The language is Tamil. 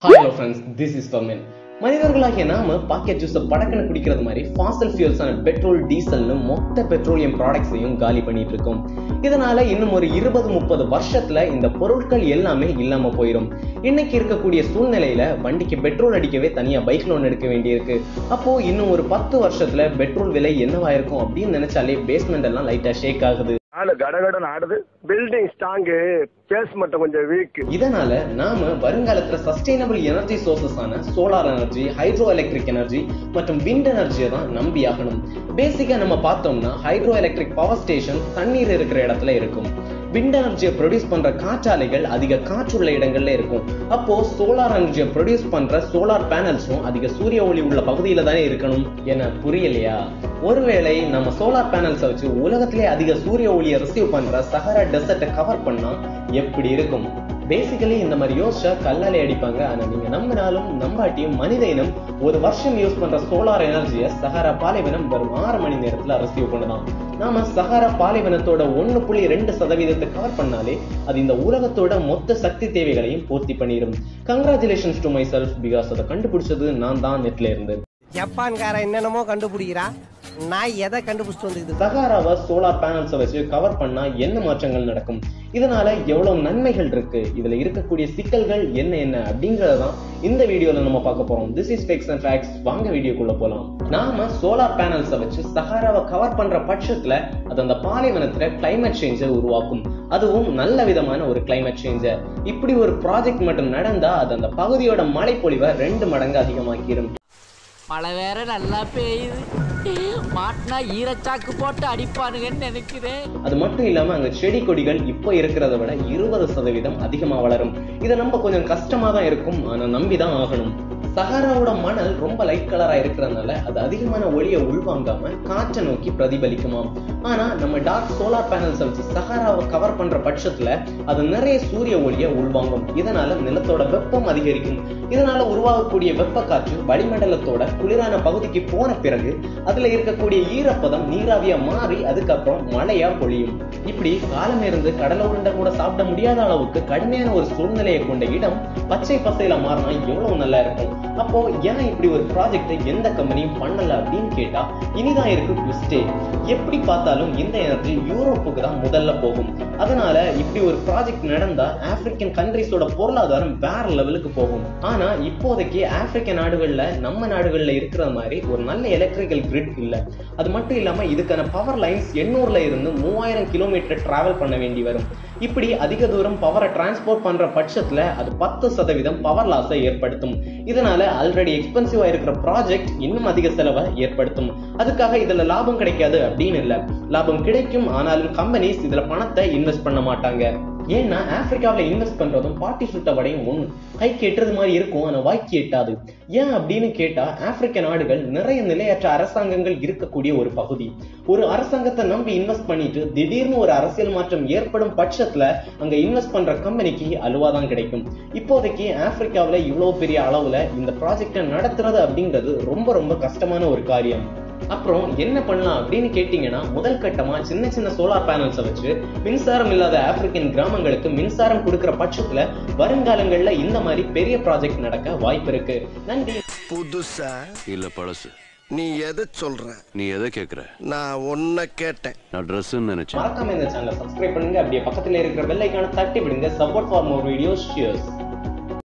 hi hello friends this is ஃபர்மென் மனிதர்களாகிய நாம பாக்கெட் ஜூஸை படக்கன குடிக்கிறது மாதிரி ஃபாசல் ஃபியூல்ஸான பெட்ரோல் டீசல்னு மொத்த பெட்ரோலியம் ப்ராடக்ட்ஸையும் காலி பண்ணிட்டு இருக்கோம் இதனால இன்னும் ஒரு இருபது முப்பது வருஷத்துல இந்த பொருட்கள் எல்லாமே இல்லாம போயிடும் இன்னைக்கு இருக்கக்கூடிய சூழ்நிலையில வண்டிக்கு பெட்ரோல் அடிக்கவே தனியா பைக் லோன் எடுக்க வேண்டியிருக்கு அப்போ இன்னும் ஒரு பத்து வருஷத்துல பெட்ரோல் விலை என்னவா இருக்கும் அப்படின்னு நினைச்சாலே பேஸ்மெண்ட் எல்லாம் லைட்டா ஷேக் ஆகுது ஆளு கடகடன் ஆடுது பில்டிங் ஸ்ட்ராங்கு பேஸ் மட்டும் கொஞ்சம் வீக் இதனால நாம வருங்காலத்துல சஸ்டைனபிள் எனர்ஜி சோர்சஸ் ஆன solar energy hydroelectric energy மற்றும் விண்ட் எனர்ஜியை தான் நம்பி ஆகணும் பேசிக்கா நம்ம பார்த்தோம்னா ஹைட்ரோ எலக்ட்ரிக் பவர் ஸ்டேஷன் தண்ணீர் இருக்கிற இடத்துல இருக்கும் விண்ட் எனர்ஜியை ப்ரொடியூஸ் பண்ற காற்றாலைகள் அதிக காற்றுள்ள இடங்கள்ல இருக்கும் அப்போ சோலார் எனர்ஜியை ப்ரொடியூஸ் பண்ற சோலார் பேனல்ஸும் அதிக சூரிய ஒளி உள்ள பகுதியில தானே இருக்கணும் என புரியலையா ஒருவேளை நம்ம சோலார் பேனல்ஸை வச்சு உலகத்திலே அதிக சூரிய ஒளியை ரிசீவ் பண்ற சஹரா டெசர்ட்டை கவர் பண்ணா எப்படி இருக்கும் பேசிக்கலி இந்த மாதிரி யோசிச்சா கல்லாலே அடிப்பாங்க ஆனா நீங்க நம்பினாலும் நம்பாட்டியும் மனித இனம் ஒரு வருஷம் யூஸ் பண்ற சோலார் எனர்ஜியை சஹாரா பாலைவனம் வெறும் ஆறு மணி நேரத்துல ரிசீவ் பண்ணலாம் நாம சஹாரா பாலைவனத்தோட ஒண்ணு புள்ளி ரெண்டு சதவீதத்தை கவர் பண்ணாலே அது இந்த உலகத்தோட மொத்த சக்தி தேவைகளையும் பூர்த்தி பண்ணிடும் congratulations to myself because அதை கண்டுபிடிச்சது நான் தான் நெட்ல இருந்து ஜப்பான்காரன் என்னென்னமோ கண்டுபிடிக்கிறா நான் எதை கண்டுபிடிச்சிட்டு வந்துக்குது சகாராவை சோலார் பேனல்ஸை வச்சு கவர் பண்ணா என்ன மாற்றங்கள் நடக்கும் இதனால எவ்வளவு நன்மைகள் இருக்கு இதுல இருக்கக்கூடிய சிக்கல்கள் என்ன என்ன அப்படிங்கறதான் இந்த வீடியோல நம்ம பார்க்க போறோம் this is fakes and facts வாங்க வீடியோக்குள்ள போலாம் நாம சோலார் பேனல்ஸை வச்சு சஹாராவை கவர் பண்ற பட்சத்துல அது அந்த பாலைவனத்துல கிளைமேட் சேஞ்சை உருவாக்கும் அதுவும் நல்ல விதமான ஒரு கிளைமேட் சேஞ்சை இப்படி ஒரு ப்ராஜெக்ட் மட்டும் நடந்தா அது அந்த பகுதியோட மழைப்பொழிவை ரெண்டு மடங்கு அதிகமாக்கிடும் மழை வேற நல்லா பெய்யுது மாட்டினா ஈரச்சாக்கு போட்டு அடிப்பானுங்கன்னு நினைக்கிறேன் அது மட்டும் இல்லாம அங்க செடி கொடிகள் இப்போ இருக்கிறத விட இருபது சதவீதம் அதிகமா வளரும் இதை நம்ம கொஞ்சம் கஷ்டமா தான் இருக்கும் ஆனா நம்பி தான் ஆகணும் சஹாராவோட மணல் ரொம்ப லைட் கலரா இருக்கிறதுனால அது அதிகமான ஒளியை உள்வாங்காம காற்றை நோக்கி பிரதிபலிக்குமாம் ஆனா நம்ம டார்க் சோலார் பேனல்ஸ் வச்சு சஹாராவை கவர் பண்ற பட்சத்துல அது நிறைய சூரிய ஒளியை உள்வாங்கும் இதனால நிலத்தோட வெப்பம் அதிகரிக்கும் இதனால உருவாகக்கூடிய வெப்ப காற்று வளிமண்டலத்தோட குளிரான பகுதிக்கு போன பிறகு அதுல இருக்கக்கூடிய ஈரப்பதம் நீராவியா மாறி அதுக்கப்புறம் மழையா பொழியும் இப்படி காலம் இருந்து கடலை உருண்டை கூட சாப்பிட முடியாத அளவுக்கு கடுமையான ஒரு சூழ்நிலையை கொண்ட இடம் பச்சை பசையில மாறினா எவ்வளவு நல்லா இருக்கும் அப்போ ஏன் இப்படி ஒரு ப்ராஜெக்ட் எந்த கம்பெனியும் பண்ணல அப்படின்னு கேட்டா இனிதான் இருக்கு ட்விஸ்டே எப்படி பார்த்தாலும் இந்த எனர்ஜி யூரோப்புக்கு தான் முதல்ல போகும் அதனால இப்படி ஒரு ப்ராஜெக்ட் நடந்தா ஆப்பிரிக்கன் கண்ட்ரிஸோட பொருளாதாரம் வேற லெவலுக்கு போகும் ஆனா இப்போதைக்கு ஆப்பிரிக்க நாடுகள்ல நம்ம நாடுகள்ல இருக்கிற மாதிரி ஒரு நல்ல எலக்ட்ரிக்கல் கிரிட் இல்ல அது மட்டும் இல்லாம இதுக்கான பவர் லைன்ஸ் எண்ணூர்ல இருந்து மூவாயிரம் கிலோமீட்டர் டிராவல் பண்ண வேண்டி வரும் இப்படி அதிக தூரம் பவரை டிரான்ஸ்போர்ட் பண்ற பட்சத்துல அது பத்து சதவீதம் பவர் லாஸை ஏற்படுத்தும் இதனால ஆல்ரெடி எக்ஸ்பென்சிவா இருக்கிற ப்ராஜெக்ட் இன்னும் அதிக செலவை ஏற்படுத்தும் அதுக்காக இதுல லாபம் கிடைக்காது அப்படின்னு இல்ல லாபம் கிடைக்கும் ஆனாலும் கம்பெனிஸ் இதுல பணத்தை இன்வெஸ்ட் பண்ண மாட்டாங்க ஏன்னா ஆப்பிரிக்காவில் இன்வெஸ்ட் பண்றதும் பாட்டி சுட்ட வடையும் ஒண்ணு கை கெட்டுறது மாதிரி இருக்கும் ஆனா வாய்க்கு எட்டாது ஏன் அப்படின்னு கேட்டா ஆப்பிரிக்க நாடுகள் நிறைய நிலையற்ற அரசாங்கங்கள் இருக்கக்கூடிய ஒரு பகுதி ஒரு அரசாங்கத்தை நம்பி இன்வெஸ்ட் பண்ணிட்டு திடீர்னு ஒரு அரசியல் மாற்றம் ஏற்படும் பட்சத்துல அங்க இன்வெஸ்ட் பண்ற கம்பெனிக்கு அலுவாதான் கிடைக்கும் இப்போதைக்கு ஆப்பிரிக்காவுல இவ்வளவு பெரிய அளவுல இந்த ப்ராஜெக்டை நடத்துறது அப்படிங்கிறது ரொம்ப ரொம்ப கஷ்டமான ஒரு காரியம் அப்புறம் என்ன பண்ணலாம் அப்படின்னு கேட்டீங்கன்னா முதல் கட்டமா சின்ன சின்ன சோலார் பேனல்ஸை வச்சு மின்சாரம் இல்லாத ஆப்பிரிக்கன் கிராமங்களுக்கு மின்சாரம் கொடுக்கிற பட்சத்துல வருங்காலங்கள்ல இந்த மாதிரி பெரிய ப்ராஜெக்ட் நடக்க வாய்ப்பு இருக்கு நன்றி புதுசா இல்ல பழசு நீ எதை சொல்ற நீ எதை கேக்குற நான் உன்னை கேட்டேன் நான் ட்ரெஸ்ன்னு நினைச்சேன் மறக்காம இந்த சேனலை சப்ஸ்கிரைப் பண்ணுங்க அப்படியே பக்கத்துல இருக்கிற பெல் ஐக்கான தட்டி விடுங்க support for more videos shears